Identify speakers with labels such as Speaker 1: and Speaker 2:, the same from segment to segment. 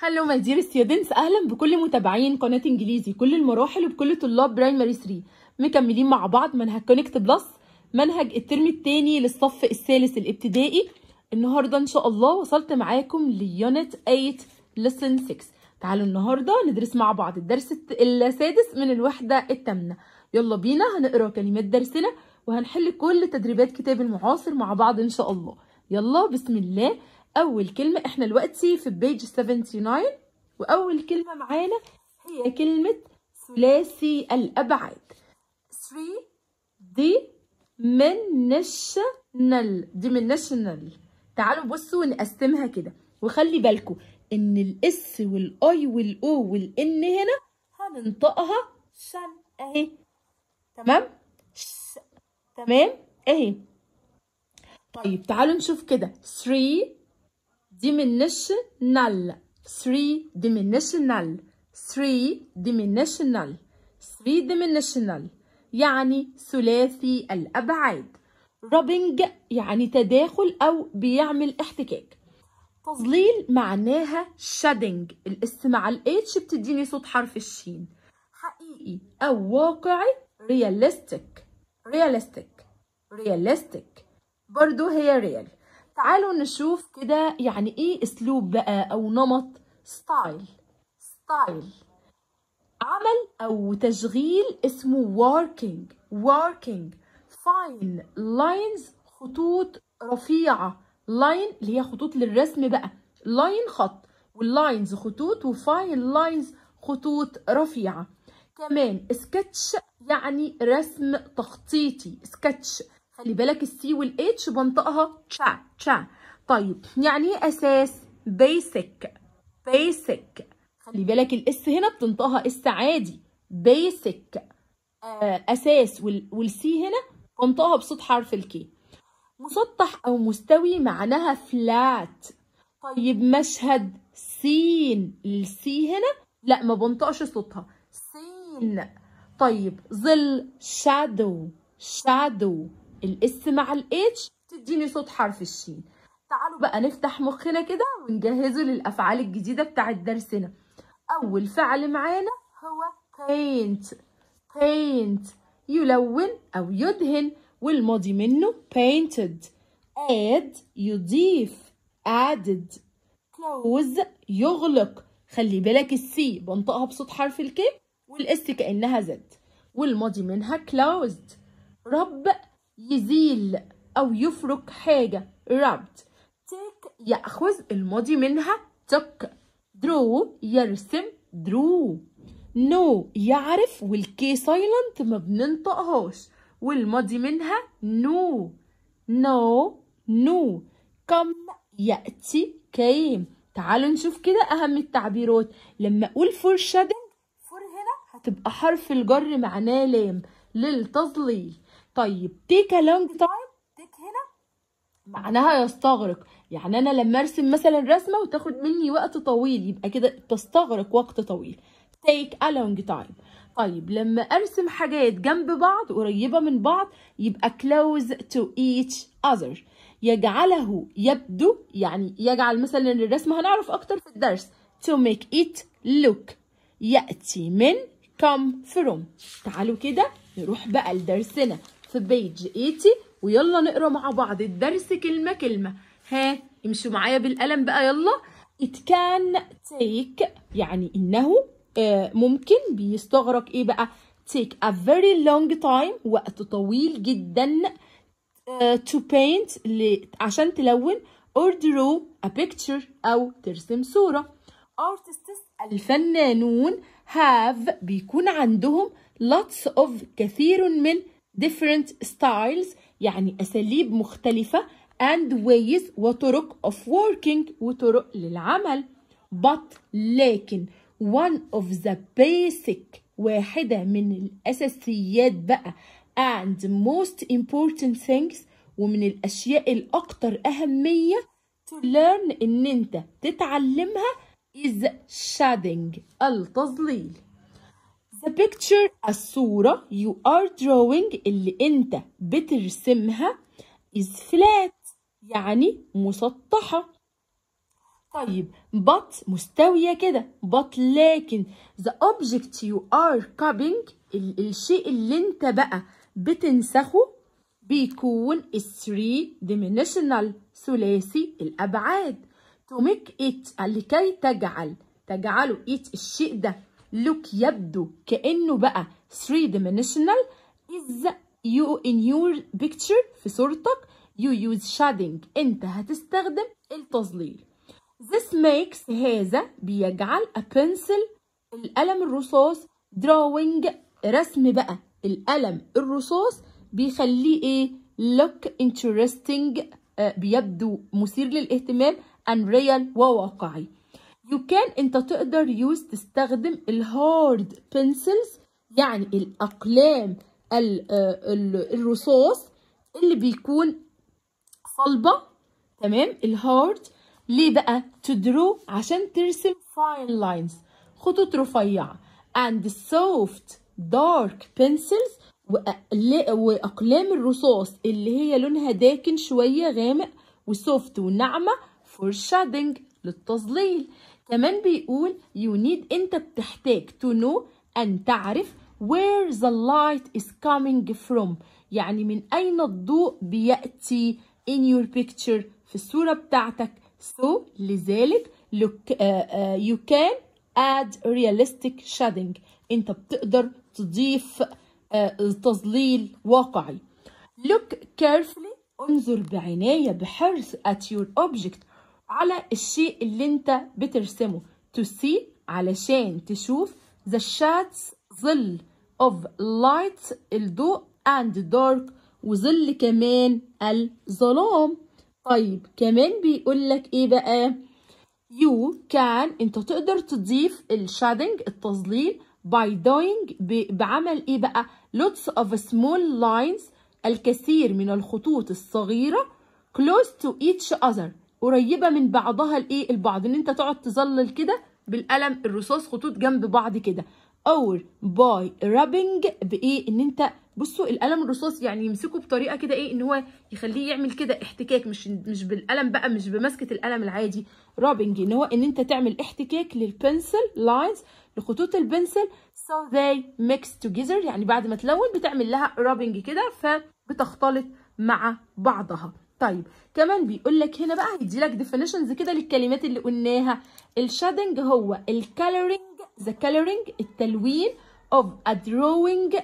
Speaker 1: هلو ماي دير ستودنتس اهلا بكل متابعين قناه انجليزي كل المراحل وبكل طلاب برايمري 3 مكملين مع بعض منهج كونكت بلس منهج الترم الثاني للصف الثالث الابتدائي النهارده ان شاء الله وصلت معاكم ليونت 8 لسن 6 تعالوا النهارده ندرس مع بعض الدرس السادس من الوحده الثامنه يلا بينا هنقرا كلمات درسنا وهنحل كل تدريبات كتاب المعاصر مع بعض ان شاء الله يلا بسم الله اول كلمه احنا دلوقتي في بيج 79 واول كلمه معانا هي كلمه ثلاثي الابعاد 3 دي dimensional dimensional تعالوا بصوا نقسمها كده وخلي بالكم ان الاس والاي والاو والان هنا هننطقها شن اهي تمام ش. تمام اهي طيب تعالوا نشوف كده 3 dimensional 3 dimensional 3 dimensional 3 dimensional يعني ثلاثي الأبعاد rubbing يعني تداخل أو بيعمل احتكاك تظليل معناها shedding الاس مع الاتش بتديني صوت حرف الشين حقيقي أو واقعي realistic realistic realistic برضو هي real تعالوا نشوف كده يعني ايه اسلوب بقى او نمط ستايل ستايل عمل او تشغيل اسمه working working fine lines خطوط رفيعة line اللي هي خطوط للرسم بقى line خط واللاينز خطوط وفاين لاينز خطوط رفيعة كمان سكتش يعني رسم تخطيطي سكتش خلي بالك السي والاتش بنطقها تشا تشا طيب يعني ايه اساس بيسك بيسك خلي بالك الاس هنا بتنطقها اس عادي بيسك آه اساس والسي هنا بنطقها بصوت حرف الكي مسطح او مستوي معناها فلات طيب مشهد سين السي هنا لا ما بنطقش صوتها سين طيب ظل شادو شادو الاس مع الاتش تديني صوت حرف الشين تعالوا بقى نفتح مخنا كده ونجهزه للافعال الجديده بتاعه درسنا اول فعل معانا هو paint paint يلون او يدهن والماضي منه painted add يضيف added close يغلق خلي بالك السي بنطقها بصوت حرف الكي والاس كانها زد والماضي منها closed رب يزيل أو يفرك حاجة rubbed take يأخذ الماضي منها took draw يرسم drew know يعرف والكي silent ما بننطقهاش والماضي منها know know know come يأتي came تعالوا نشوف كده أهم التعبيرات لما أقول foreshadowing for هنا هتبقى حرف الجر معناه لام للتظليل طيب take a long time take هنا معناها يستغرق يعني انا لما ارسم مثلا رسمه وتاخد مني وقت طويل يبقى كده تستغرق وقت طويل take a long time طيب لما ارسم حاجات جنب بعض قريبه من بعض يبقى close to each other يجعله يبدو يعني يجعل مثلا الرسمه هنعرف اكتر في الدرس to make it look ياتي من come from تعالوا كده نروح بقى لدرسنا في بيج 80 ويلا نقرا مع بعض الدرس كلمه كلمه ها امشوا معايا بالقلم بقى يلا it can take يعني انه آه ممكن بيستغرق ايه بقى take a very long time وقت طويل جدا آه to paint عشان تلون or draw a picture او ترسم صوره artists الفنانون have بيكون عندهم lots of كثير من different styles يعني أساليب مختلفة and ways وطرق of working وطرق للعمل but لكن one of the basic واحدة من الأساسيات بقى and most important things ومن الأشياء الأكثر أهمية to learn إن أنت تتعلمها is shading التظليل The picture الصورة you are drawing اللي انت بترسمها is flat يعني مسطحة طيب but مستوية كده but لكن the object you are copying الشيء اللي انت بقى بتنسخه بيكون 3 dimensional ثلاثي الأبعاد to make it لكي تجعل تجعله it الشيء ده look يبدو كأنه بقى 3 dimensional is you in your picture في صورتك you use shading انت هتستخدم التظليل this makes هذا بيجعل a pencil القلم الرصاص drawing رسم بقى القلم الرصاص بيخليه ايه look interesting آه بيبدو مثير للاهتمام and real وواقعي you can انت تقدر use تستخدم الهارد pencils يعني الأقلام الرصاص اللي بيكون صلبة تمام الهارد ليه بقى to draw عشان ترسم fine lines خطوط رفيعة and soft dark pencils وأقلام الرصاص اللي هي لونها داكن شوية غامق وسوفت وناعمة for shading للتظليل كمان بيقول you need انت بتحتاج to know أن تعرف where the light is coming from يعني من أين الضوء بيأتي in your picture في الصورة بتاعتك so لذلك look, uh, uh, you can add realistic shading انت بتقدر تضيف uh, تظليل واقعي look carefully انظر بعناية بحرص at your object على الشيء اللي انت بترسمه to see علشان تشوف the shades ظل of light الضوء and dark وظل كمان الظلام طيب كمان بيقول لك ايه بقى you can انت تقدر تضيف الشادنج التظليل by doing بعمل ايه بقى lots of small lines الكثير من الخطوط الصغيرة close to each other قريبة من بعضها الايه البعض ان انت تقعد تظلل كده بالقلم الرصاص خطوط جنب بعض كده اور باي رابنج بايه ان انت بصوا القلم الرصاص يعني يمسكه بطريقه كده ايه ان هو يخليه يعمل كده احتكاك مش مش بالقلم بقى مش بمسكه القلم العادي رابنج ان هو ان انت تعمل احتكاك للبنسل لاينز لخطوط البنسل so they mix together يعني بعد ما تلون بتعمل لها رابنج كده فبتختلط مع بعضها طيب كمان بيقول لك هنا بقى هيدي لك definitions كده للكلمات اللي قلناها الشادنج هو الكالرينج the coloring التلوين of a drawing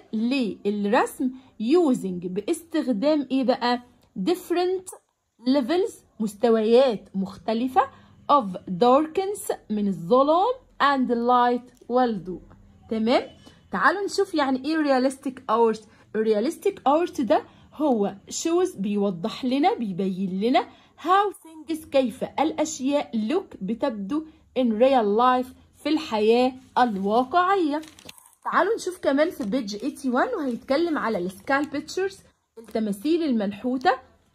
Speaker 1: للرسم using باستخدام ايه بقى different levels مستويات مختلفة of darkness من الظلام and light والضوء تمام تعالوا نشوف يعني ايه realistic art realistic art ده هو shows بيوضح لنا بيبين لنا how things كيف الأشياء look بتبدو in real life في الحياة الواقعية تعالوا نشوف كمان في بيج 81 وهيتكلم على السكال بيتشرز التماثيل المنحوتة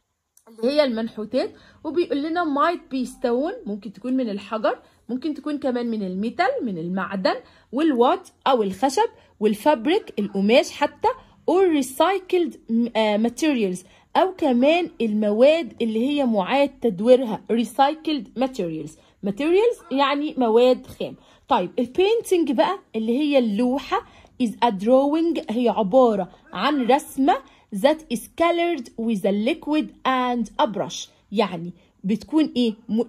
Speaker 1: اللي هي المنحوتات وبيقول لنا might be stone ممكن تكون من الحجر ممكن تكون كمان من الميتال من المعدن والوات أو الخشب والفابريك القماش حتى or recycled materials أو كمان المواد اللي هي معاد تدويرها recycled materials materials يعني مواد خام طيب البينتنج بقى اللي هي اللوحة is a drawing هي عبارة عن رسمة that is colored with a liquid and a brush يعني بتكون ايه م...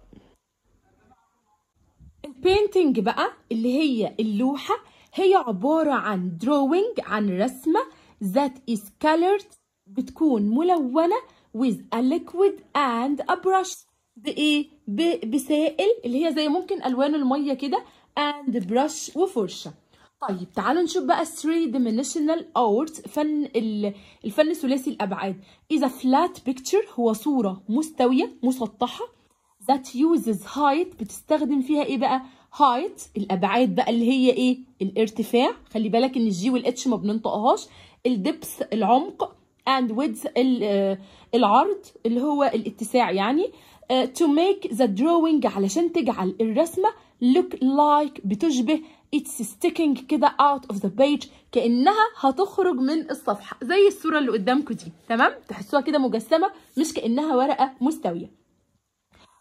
Speaker 1: البينتنج بقى اللي هي اللوحة هي عبارة عن drawing عن رسمة that is colored بتكون ملونة with a liquid and a brush بإيه؟ بسائل اللي هي زي ممكن ألوان المية كده and brush وفرشة طيب تعالوا نشوف بقى 3 dimensional art فن الفن ثلاثي الأبعاد إذا flat picture هو صورة مستوية مسطحة that uses height بتستخدم فيها إيه بقى height الأبعاد بقى اللي هي إيه الارتفاع خلي بالك إن الجي والاتش ما بننطقهاش الدبس العمق and width العرض اللي هو الاتساع يعني to make the drawing علشان تجعل الرسمة look like بتشبه it's sticking كده out of the page كأنها هتخرج من الصفحة زي الصورة اللي قدامكم دي تمام تحسوها كده مجسمة مش كأنها ورقة مستوية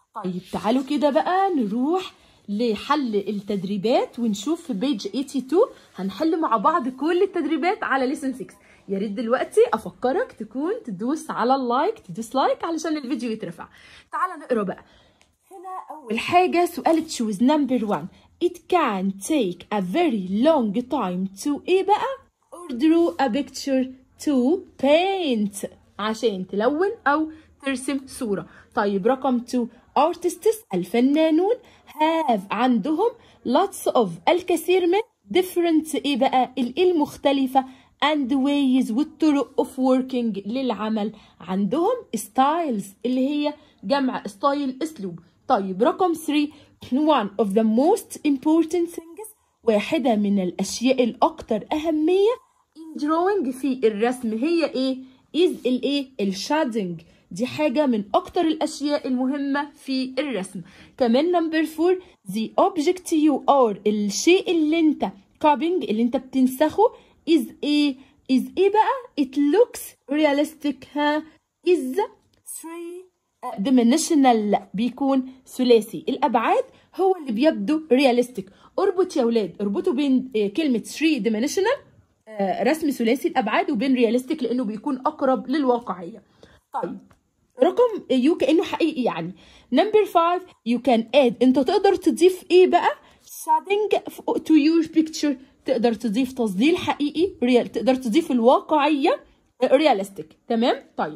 Speaker 1: طيب تعالوا كده بقى نروح لحل التدريبات ونشوف في بيج 82 هنحل مع بعض كل التدريبات على ليسن 6 يا ريت دلوقتي افكرك تكون تدوس على اللايك تدوس لايك علشان الفيديو يترفع تعال نقرا بقى هنا اول حاجه سؤال تشوز نمبر 1 it can take a very long time to ايه بقى or draw a picture to paint عشان تلون او ترسم صوره طيب رقم 2 artists الفنانون have عندهم lots of الكثير من different ايه بقى الايه المختلفة and ways والطرق of working للعمل عندهم styles اللي هي جمع ستايل اسلوب طيب رقم 3 one of the most important things واحدة من الأشياء الأكثر أهمية in drawing في الرسم هي إيه؟ is الإيه؟ الشادنج دي حاجة من أكتر الأشياء المهمة في الرسم كمان نمبر فور the object you are الشيء اللي انت copying اللي انت بتنسخه is a is ايه بقى it looks realistic ها is three dimensional بيكون ثلاثي الأبعاد هو اللي بيبدو realistic اربط يا ولاد اربطوا بين كلمة 3 dimensional رسم ثلاثي الأبعاد وبين realistic لأنه بيكون أقرب للواقعية طيب رقم يو كانه حقيقي يعني نمبر 5 يو كان اد انت تقدر تضيف ايه بقى shading to your picture تقدر تضيف تظليل حقيقي ريال تقدر تضيف الواقعيه رياليستيك تمام طيب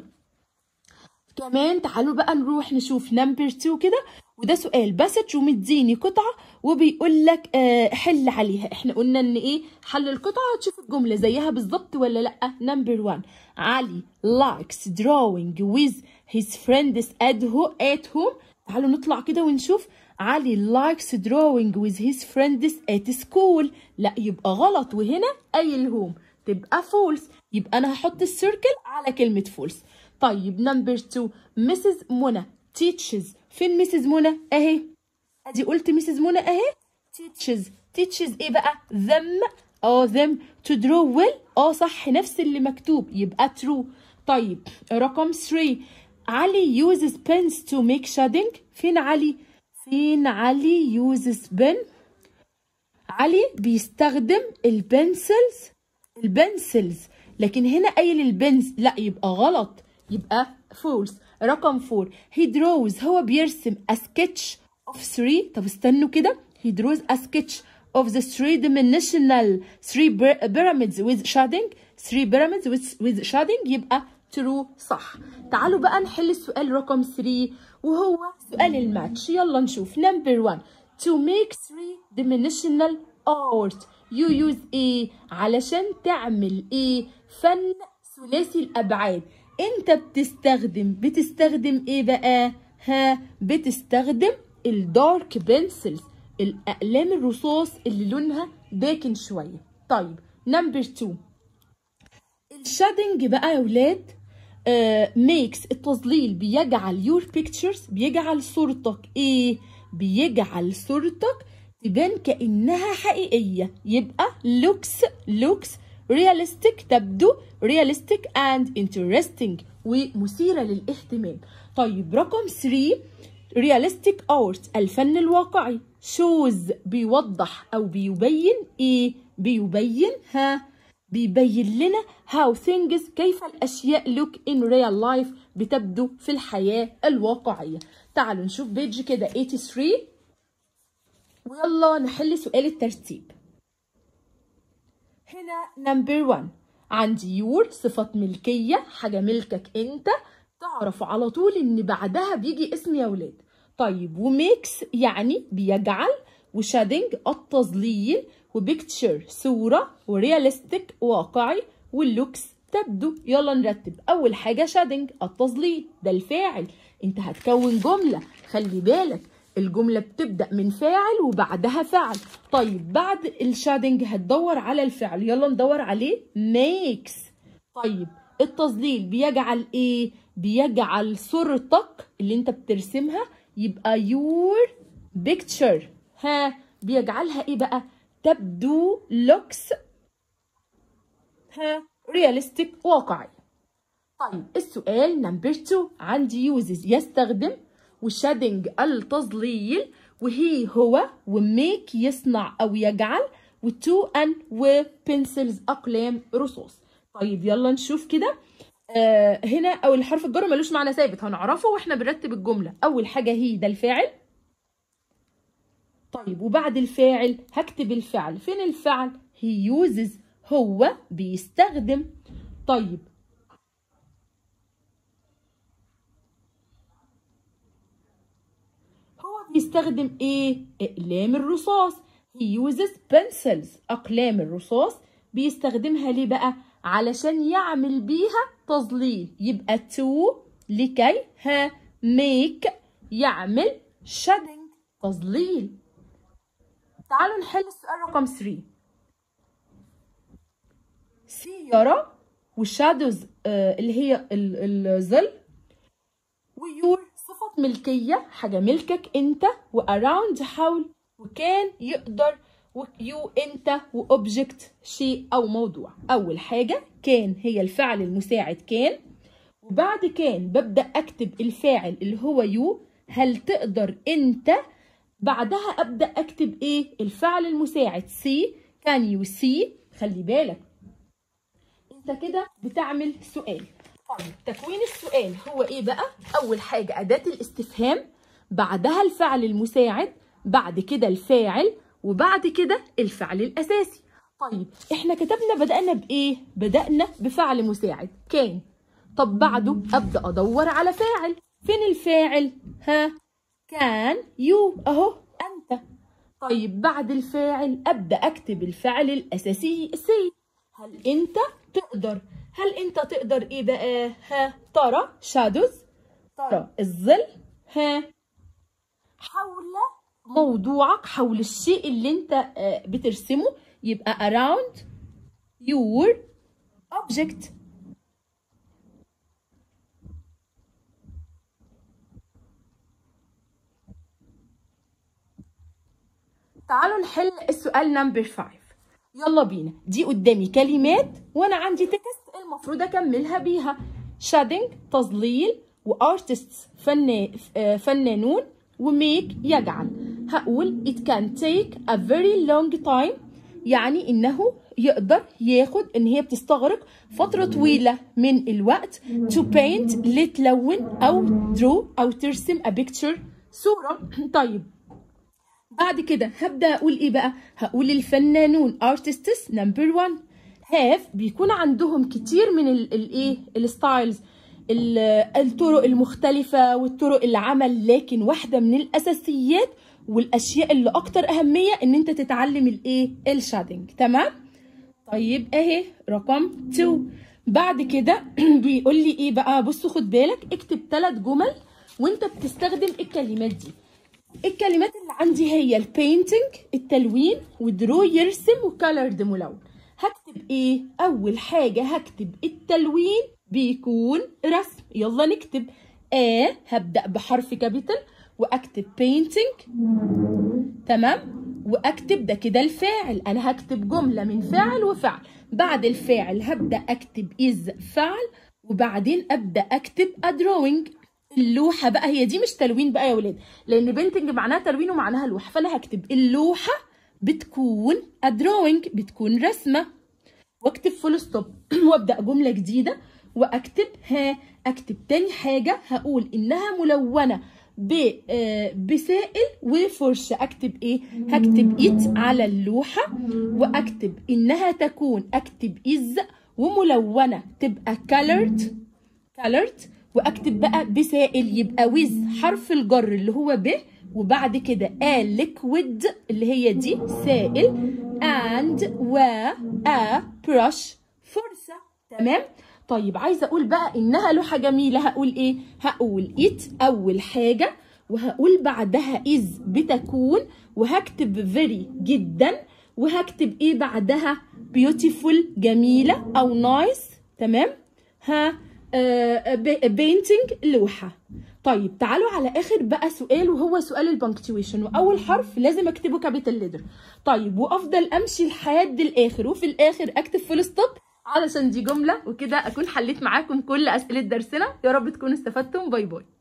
Speaker 1: كمان تعالوا بقى نروح نشوف نمبر 2 كده وده سؤال باسج ومديني قطعه وبيقول لك آه حل عليها احنا قلنا ان ايه حل القطعه هتشوف الجمله زيها بالظبط ولا لا نمبر 1 علي likes drawing with his friends at home at home تعالوا نطلع كده ونشوف علي likes drawing with his friends at school لا يبقى غلط وهنا قايل هوم تبقى false يبقى انا هحط السيركل على كلمه false طيب نمبر 2 مسز منى teaches فين مسز منى اهي ادي قلت مسز منى اهي teaches teaches ايه بقى them اه them to draw well اه صح نفس اللي مكتوب يبقى true طيب رقم 3 علي uses pens to make shading فين علي فين علي uses pen علي بيستخدم البنسلز البنسلز لكن هنا قايل البنز لا يبقى غلط يبقى false رقم 4 he draws هو بيرسم a sketch of 3 طب استنوا كده he draws a sketch of the three dimensional three pyramids with shading three pyramids with, with shading يبقى true صح تعالوا بقى نحل السؤال رقم 3 وهو سؤال الماتش يلا نشوف number 1 to make three dimensional art you use ايه علشان تعمل ايه فن ثلاثي الابعاد انت بتستخدم بتستخدم ايه بقى ها بتستخدم الدارك بنسلز الاقلام الرصاص اللي لونها داكن شويه طيب نمبر 2 الشادنج بقى يا ولاد ميكس التظليل بيجعل يور بيكتشرز بيجعل صورتك ايه بيجعل صورتك تبان كانها حقيقيه يبقى لوكس لوكس realistic تبدو realistic and interesting ومثيرة للاهتمام طيب رقم 3 realistic art الفن الواقعي shows بيوضح أو بيبين إيه بيبين ها بيبين لنا how things كيف الأشياء look in real life بتبدو في الحياة الواقعية تعالوا نشوف بيج كده 83 ويلا نحل سؤال الترتيب هنا نمبر 1 عندي يور صفة ملكية حاجة ملكك انت تعرف على طول ان بعدها بيجي اسم يا ولاد طيب وميكس يعني بيجعل وشادنج التظليل وبيكتشر صورة ورياليستيك واقعي واللوكس تبدو يلا نرتب اول حاجة شادنج التظليل ده الفاعل انت هتكون جملة خلي بالك الجملة بتبدأ من فاعل وبعدها فعل طيب بعد الشادنج هتدور على الفعل يلا ندور عليه makes طيب التظليل بيجعل ايه بيجعل صورتك اللي انت بترسمها يبقى your picture ها بيجعلها ايه بقى تبدو looks ها realistic واقعي طيب السؤال نمبر 2 عندي uses يستخدم وشادنج التظليل وهي هو وميك يصنع أو يجعل وتو أن وبنسلز أقلام رصاص طيب يلا نشوف كده آه هنا أو الحرف الجر ملوش معنى ثابت هنعرفه واحنا بنرتب الجملة أول حاجة هي ده الفاعل طيب وبعد الفاعل هكتب الفعل فين الفعل he uses هو بيستخدم طيب هو بيستخدم ايه اقلام الرصاص he uses pencils اقلام الرصاص بيستخدمها ليه بقى علشان يعمل بيها تظليل يبقى to لكي ها make يعمل shading تظليل تعالوا نحل السؤال رقم 3 سي يرى والشادوز آه اللي هي الظل ويور صفة ملكية حاجة ملكك انت واراوند حول وكان يقدر ويو انت واوبجكت شيء او موضوع اول حاجة كان هي الفعل المساعد كان وبعد كان ببدأ اكتب الفاعل اللي هو يو هل تقدر انت بعدها ابدا اكتب ايه الفعل المساعد سي كان يو سي خلي بالك انت كده بتعمل سؤال طيب تكوين السؤال هو ايه بقى اول حاجه اداه الاستفهام بعدها الفعل المساعد بعد كده الفاعل وبعد كده الفعل الاساسي طيب احنا كتبنا بدانا بايه بدانا بفعل مساعد كان طب بعده ابدا ادور على فاعل فين الفاعل ها كان يو اهو انت طيب بعد الفاعل ابدا اكتب الفعل الاساسي سي هل انت تقدر هل انت تقدر ايه بقى ها ترى شادوز ترى الظل ها حول موضوعك حول الشيء اللي انت بترسمه يبقى around your object تعالوا نحل السؤال نمبر 5 يلا بينا دي قدامي كلمات وانا عندي تكست المفروض اكملها بيها شادنج تظليل وارتستس فنان فنانون وميك يجعل هقول it can take a very long time يعني انه يقدر ياخد ان هي بتستغرق فترة طويلة من الوقت to paint لتلون او draw او ترسم a picture صورة طيب بعد كده هبدا اقول ايه بقى هقول الفنانون artists نمبر 1 هاف بيكون عندهم كتير من الايه الستايلز الطرق المختلفة والطرق العمل لكن واحدة من الأساسيات والأشياء اللي أكتر أهمية إن أنت تتعلم الإيه الشادنج تمام طيب أهي رقم 2 بعد كده بيقول لي إيه بقى بصوا خد بالك اكتب ثلاث جمل وأنت بتستخدم الكلمات دي الكلمات اللي عندي هي البينتنج التلوين ودرو يرسم وكالرد ملون هكتب ايه اول حاجه هكتب التلوين بيكون رسم يلا نكتب ا هبدا بحرف كابيتال واكتب painting تمام واكتب ده كده الفاعل انا هكتب جمله من فاعل وفعل بعد الفاعل هبدا اكتب از فعل وبعدين ابدا اكتب a drawing اللوحه بقى هي دي مش تلوين بقى يا ولاد لان بينتنج معناها تلوين ومعناها لوحه فانا هكتب اللوحه بتكون a drawing بتكون رسمه واكتب فول ستوب وابدا جمله جديده واكتب ها اكتب تاني حاجه هقول انها ملونه بسائل وفرشه اكتب ايه هكتب ات على اللوحه واكتب انها تكون اكتب از وملونه تبقى colored colored واكتب بقى بسائل يبقى ويز حرف الجر اللي هو ب وبعد كده ا liquid اللي هي دي سائل and و a brush فرشة تمام طيب عايزة اقول بقى انها لوحة جميلة هقول ايه هقول it اول حاجة وهقول بعدها is بتكون وهكتب very جدا وهكتب ايه بعدها beautiful جميلة او nice تمام ها بينتنج لوحة طيب تعالوا على اخر بقى سؤال وهو سؤال البنكتويشن واول حرف لازم اكتبه كابيتال ليتر طيب وافضل امشي لحد الاخر وفي الاخر اكتب فول ستوب علشان دي جمله وكده اكون حليت معاكم كل اسئله درسنا يا رب تكونوا استفدتم باي باي